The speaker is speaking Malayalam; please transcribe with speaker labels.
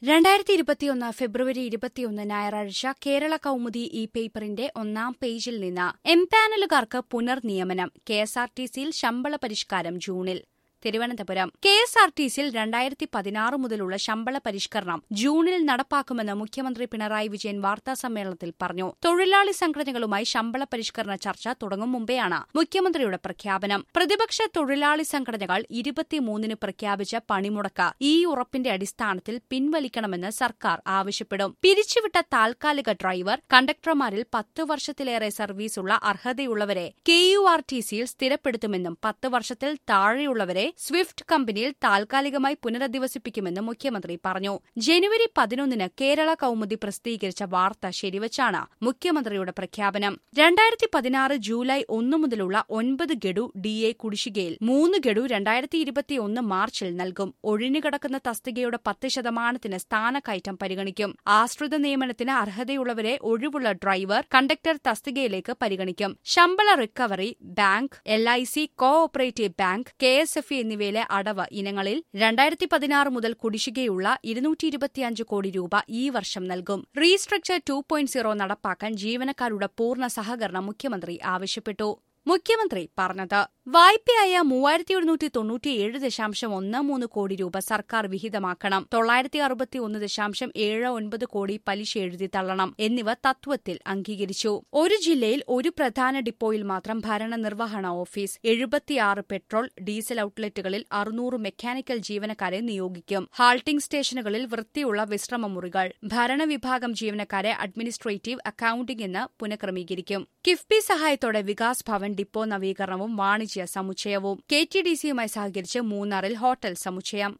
Speaker 1: രണ്ടായിരത്തി ഇരുപത്തിയൊന്ന് ഫെബ്രുവരി ഇരുപത്തിയൊന്ന് ഞായറാഴ്ച കേരള കൗമുദി ഈ പേപ്പറിന്റെ ഒന്നാം പേജിൽ നിന്ന് എംപാനലുകാർക്ക് പുനർനിയമനം കെ എസ് ആർ ടി സിയിൽ ശമ്പള പരിഷ്കാരം ജൂണിൽ Thiruvananthapuram K S R T സിയിൽ രണ്ടായിരത്തി പതിനാറ് മുതലുള്ള ശമ്പള പരിഷ്കരണം ജൂണിൽ നടപ്പാക്കുമെന്ന് മുഖ്യമന്ത്രി പിണറായി വിജയൻ വാർത്താസമ്മേളനത്തിൽ പറഞ്ഞു തൊഴിലാളി സംഘടനകളുമായി ശമ്പള പരിഷ്കരണ ചർച്ച തുടങ്ങും മുമ്പെയാണ് മുഖ്യമന്ത്രിയുടെ പ്രഖ്യാപനം പ്രതിപക്ഷ തൊഴിലാളി സംഘടനകൾ ഇരുപത്തിമൂന്നിന് പ്രഖ്യാപിച്ച പണിമുടക്ക് ഈ ഉറപ്പിന്റെ അടിസ്ഥാനത്തിൽ പിൻവലിക്കണമെന്ന് സർക്കാർ ആവശ്യപ്പെടും പിരിച്ചുവിട്ട താൽക്കാലിക ഡ്രൈവർ കണ്ടക്ടർമാരിൽ പത്ത് വർഷത്തിലേറെ സർവീസുള്ള അർഹതയുള്ളവരെ കെ യു ആർ ടി സിയിൽ സ്ഥിരപ്പെടുത്തുമെന്നും പത്ത് വർഷത്തിൽ താഴെയുള്ളവരെ സ്വിഫ്റ്റ് കമ്പനിയിൽ താൽക്കാലികമായി പുനരധിവസിപ്പിക്കുമെന്നും മുഖ്യമന്ത്രി പറഞ്ഞു ജനുവരി പതിനൊന്നിന് കേരള കൌമുദി പ്രസിദ്ധീകരിച്ച വാർത്ത ശരിവച്ചാണ് മുഖ്യമന്ത്രിയുടെ പ്രഖ്യാപനം രണ്ടായിരത്തി പതിനാറ് ജൂലൈ ഒന്നു മുതലുള്ള ഒൻപത് ഗഡു ഡി എ കുടിശ്ശികയിൽ മൂന്ന് ഗഡു രണ്ടായിരത്തി ഇരുപത്തിയൊന്ന് മാർച്ചിൽ നൽകും ഒഴിഞ്ഞുകിടക്കുന്ന തസ്തികയുടെ പത്ത് ശതമാനത്തിന് സ്ഥാനക്കയറ്റം പരിഗണിക്കും ആശ്രിത നിയമനത്തിന് അർഹതയുള്ളവരെ ഒഴിവുള്ള ഡ്രൈവർ കണ്ടക്ടർ തസ്തികയിലേക്ക് പരിഗണിക്കും ശമ്പള recovery bank L I C cooperative bank K S F എന്നിവയിലെ അടവ് ഇനങ്ങളിൽ രണ്ടായിരത്തി പതിനാറ് മുതൽ കുടിശ്ശികയുള്ള ഇരുന്നൂറ്റി ഇരുപത്തിയഞ്ച് കോടി രൂപ ഈ വർഷം നൽകും റീസ്ട്രക്ചർ ടു പോയിന്റ് സീറോ നടപ്പാക്കാൻ ജീവനക്കാരുടെ പൂർണ്ണ സഹകരണം മുഖ്യമന്ത്രി ആവശ്യപ്പെട്ടു മുഖ്യമന്ത്രി പറഞ്ഞത് വായ്പയായ മൂവായിരത്തി ഒരുന്നൂറ്റി തൊണ്ണൂറ്റിയേഴ് ദശാംശം ഒന്ന് മൂന്ന് കോടി രൂപ സർക്കാർ വിഹിതമാക്കണം തൊള്ളായിരത്തി അറുപത്തി ഒന്ന് ദശാംശം ഏഴ് ഒൻപത് കോടി പലിശ എഴുതി തള്ളണം എന്നിവ തത്വത്തിൽ അംഗീകരിച്ചു ഒരു ജില്ലയിൽ ഒരു പ്രധാന ഡിപ്പോയിൽ മാത്രം ഭരണനിർവഹണ ഓഫീസ് എഴുപത്തിയാറ് പെട്രോൾ ഡീസൽ ഔട്ട്ലെറ്റുകളിൽ അറുന്നൂറ് മെക്കാനിക്കൽ ജീവനക്കാരെ നിയോഗിക്കും ഹാൾട്ടിംഗ് സ്റ്റേഷനുകളിൽ വൃത്തിയുള്ള വിശ്രമമുറികൾ ഭരണവിഭാഗം ജീവനക്കാരെ അഡ്മിനിസ്ട്രേറ്റീവ് അക്കൌണ്ടിംഗ് എന്ന് പുനഃക്രമീകരിക്കും കിഫ്ബി സഹായത്തോടെ വികാസ് ഭവൻ ഡിപ്പോ നവീകരണവും വാണിജ്യ സമുച്ചയവും കെ ടി ഡി സിയുമായി സഹകരിച്ച് മൂന്നാറിൽ ഹോട്ടൽ സമുച്ചയം